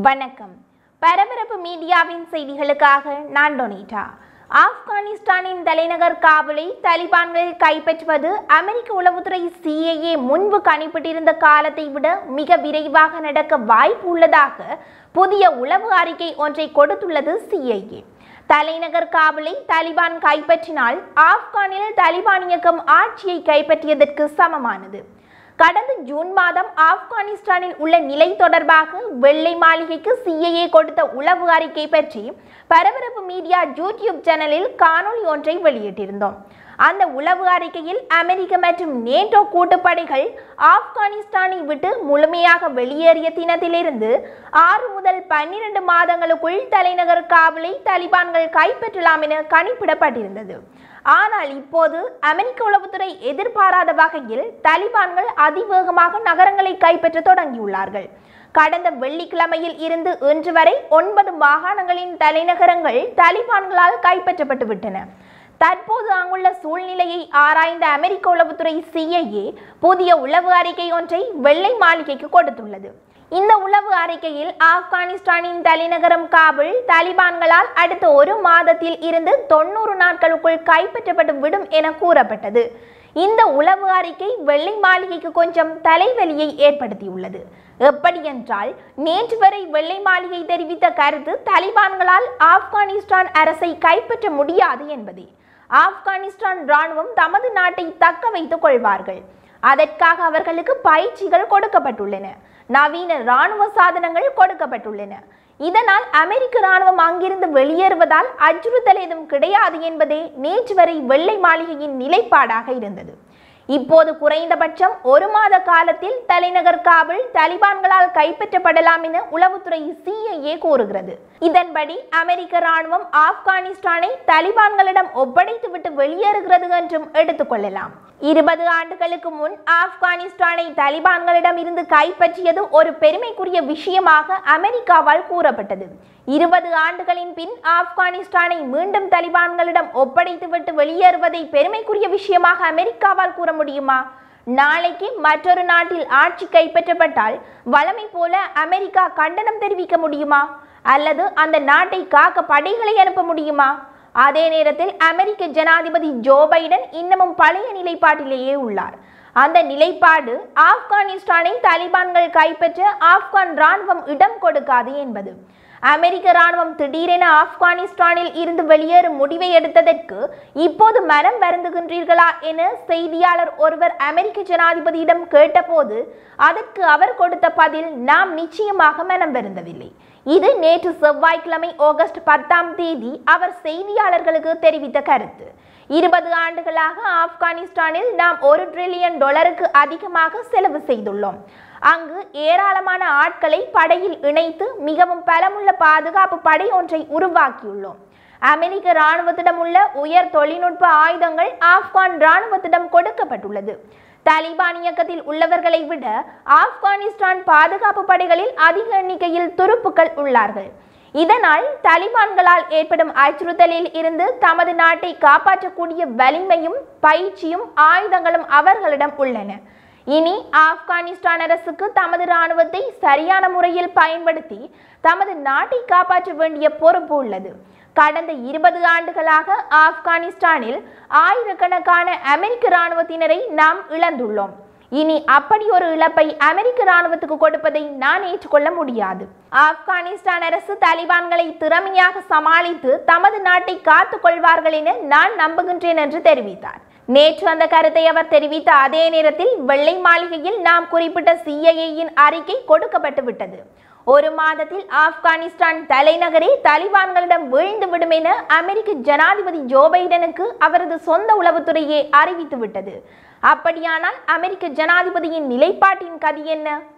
வணக்கம் பரபரப்பு மீடியாவின் செய்திகளுக்காக நான் டொனிட்டா ஆப்கானிஸ்தானின் தலைநகர் காபூலை தலிபான்கள் கைப்பற்றுவது அமெரிக்க உளவுத்துறை சிஐஏ முன்பு கணிப்பிட்டிருந்த காலத்தை விட மிக விரைவாக நடக்க வாய்ப்பு உள்ளதாக புதிய உளவு அறிக்கை ஒன்றை கொடுத்துள்ளது சிஐஏ தலைநகர் காபூலை தலிபான் கைப்பற்றினால் ஆப்கானில் தலிபான் இயக்கம் ஆட்சியை கைப்பற்றியதற்கு சமமானது கடந்த ஜூன் மாதம் ஆப்கானிஸ்தானில் உள்ள நிலை தொடர்பாக வெள்ளை மாளிகைக்கு சிஐஏ கொடுத்த உளவு அறிக்கை பற்றி பரபரப்பு மீடியா யூடியூப் சேனலில் காணொளி ஒன்றை வெளியிட்டிருந்தோம் அந்த உளவு அறிக்கையில் அமெரிக்க மற்றும் நேட்டோ கூட்டுப்படைகள் ஆப்கானிஸ்தானை விட்டு முழுமையாக வெளியேறிய தினத்திலிருந்து ஆறு முதல் பன்னிரண்டு மாதங்களுக்குள் தலைநகர் காபூலை தலிபான்கள் கைப்பற்றலாம் என கணிப்பிடப்பட்டிருந்தது ஆனால் இப்போது அமெரிக்க உளவுத்துறை எதிர்பாராத வகையில் தலிபான்கள் அதிவேகமாக நகரங்களை கைப்பற்ற தொடங்கியுள்ளார்கள் கடந்த வெள்ளிக்கிழமையில் இருந்து இன்று வரை ஒன்பது மாகாணங்களின் தலைநகரங்கள் தலிபான்களால் கைப்பற்றப்பட்டு விட்டன தற்போது அங்குள்ள சூழ்நிலையை ஆராய்ந்த அமெரிக்க உளவுத்துறை சிஐஏ புதிய உளவு அறிக்கை ஒன்றை வெள்ளை மாளிகைக்கு கொடுத்துள்ளது இந்த உளவு அறிக்கையில் ஆப்கானிஸ்தானின் தலைநகரம் காபுல் தாலிபான்களால் அடுத்த ஒரு மாதத்தில் இருந்து தொண்ணூறு நாட்களுக்குள் கைப்பற்றப்பட்டு விடும் என கூறப்பட்டது இந்த உளவு அறிக்கை வெள்ளை மாளிகைக்கு கொஞ்சம் தலைவலியை ஏற்படுத்தியுள்ளது எப்படி என்றால் நேற்று வரை வெள்ளை மாளிகை தெரிவித்த கருத்து தலிபான்களால் ஆப்கானிஸ்தான் அரசை கைப்பற்ற முடியாது என்பதே ஆப்கானிஸ்தான் ராணுவம் தமது நாட்டை தக்க வைத்துக் கொள்வார்கள் அதற்காக அவர்களுக்கு பயிற்சிகள் கொடுக்கப்பட்டுள்ளன நவீன ராணுவ சாதனங்கள் கொடுக்கப்பட்டுள்ளன இதனால் அமெரிக்க ராணுவம் அங்கிருந்து வெளியேறுவதால் அச்சுறுத்தல் ஏதும் கிடையாது என்பதே நேற்று வரை வெள்ளை மாளிகையின் நிலைப்பாடாக இருந்தது இப்போது குறைந்தபட்சம் ஒரு மாத காலத்தில் தலைநகர் காபுல் தலிபான்களால் கைப்பற்றப்படலாம் என உளவுத்துறை சிஐஏ கூறுகிறது இதன்படி அமெரிக்க ராணுவம் ஆப்கானிஸ்தானை தலிபான்களிடம் ஒப்படைத்துவிட்டு வெளியேறுகிறது என்றும் எடுத்துக்கொள்ளலாம் இருபது ஆண்டுகளுக்கு முன் ஆப்கானிஸ்தானை தலிபான்களிடம் இருந்து கைப்பற்றியது ஒரு பெருமைக்குரிய விஷயமாக அமெரிக்காவால் கூறப்பட்டது இருபது ஆண்டுகளின் பின் ஆப்கானிஸ்தானை மீண்டும் தலிபான்களிடம் ஒப்படைத்துவிட்டு வெளியேறுவதை பெருமைக்குரிய விஷயமாக அமெரிக்காவால் கூற முடியுமா நாளைக்கு மற்றொரு நாட்டில் ஆட்சி கைப்பற்றப்பட்டால் வளமை போல அமெரிக்கா கண்டனம் தெரிவிக்க முடியுமா அல்லது அந்த நாட்டை காக்க படைகளை அனுப்ப முடியுமா அதே நேரத்தில் அமெரிக்க ஜனாதிபதி ஜோ பைடன் இன்னமும் பழைய நிலைப்பாட்டிலேயே உள்ளார் அந்த நிலைப்பாடு ஆப்கானிஸ்தானை தாலிபான்கள் கைப்பற்ற ஆப்கான் ராணுவம் இடம் கொடுக்காது என்பது அமெரிக்க ராணுவம் திடீரென ஆப்கானிஸ்தானில் இருந்து வெளியேறும் முடிவை எடுத்ததற்கு இப்போது மனம் வருந்துகின்றீர்களா என செய்தியாளர் ஒருவர் அமெரிக்க ஜனாதிபதியிடம் கேட்டபோது அதற்கு அவர் கொடுத்த பதில் நாம் நிச்சயமாக மனம் வருந்தவில்லை இது நேற்று செவ்வாய்க்கிழமை ஆகஸ்ட் பத்தாம் தேதி அவர் செய்தியாளர்களுக்கு தெரிவித்த கருத்து இருபது ஆண்டுகளாக ஆப்கானிஸ்தானில் நாம் ஒரு டிரில்லியன் டாலருக்கு அதிகமாக செலவு செய்துள்ளோம் அங்கு ஏராளமான ஆட்களை படையில் இணைத்து மிகவும் பலமுள்ள பாதுகாப்பு படை ஒன்றை உருவாக்கியுள்ளோம் அமெரிக்க இராணுவத்திடம் உள்ள உயர் தொழில்நுட்ப ஆயுதங்கள் ஆப்கான் இராணுவத்திடம் கொடுக்கப்பட்டுள்ளது தாலிபான் இயக்கத்தில் உள்ளவர்களை விட ஆப்கானிஸ்தான் பாதுகாப்பு படைகளில் அதிக எண்ணிக்கையில் துருப்புக்கள் உள்ளார்கள் இதனால் தாலிபான்களால் ஏற்படும் அச்சுறுத்தலில் இருந்து தமது நாட்டை காப்பாற்றக்கூடிய வலிமையும் பயிற்சியும் ஆயுதங்களும் அவர்களிடம் உள்ளன இனி ஆப்கானிஸ்தான் அரசுக்கு தமது இராணுவத்தை சரியான முறையில் பயன்படுத்தி தமது நாட்டை காப்பாற்ற வேண்டிய பொறுப்பு உள்ளது கடந்த இருபது ஆண்டுகளாக ஆப்கானிஸ்தானில் ஆயிரக்கணக்கான அமெரிக்க இராணுவத்தினரை நாம் இழந்துள்ளோம் இனி அப்படி ஒரு இழப்பை அமெரிக்க ராணுவத்துக்கு கொடுப்பதை நான் ஏற்றுக்கொள்ள முடியாது ஆப்கானிஸ்தான் அரசு தாலிபான்களை திறமையாக சமாளித்து தமது நாட்டை காத்துக் கொள்வார்கள் என நான் நம்புகின்றேன் என்று தெரிவித்தார் நேற்று அந்த கருத்தை அவர் தெரிவித்த அதே நேரத்தில் வெள்ளை மாளிகையில் நாம் குறிப்பிட்ட சிஐஏயின் அறிக்கை கொடுக்கப்பட்டு விட்டது ஒரு மாதத்தில் ஆப்கானிஸ்தான் தலைநகரே தலிபான்களிடம் வீழ்ந்து விடும் என அமெரிக்க ஜனாதிபதி ஜோ பைடனுக்கு அவரது சொந்த உளவுத்துறையே அறிவித்து விட்டது அப்படியானால் அமெரிக்க ஜனாதிபதியின் நிலைப்பாட்டின் கதி என்ன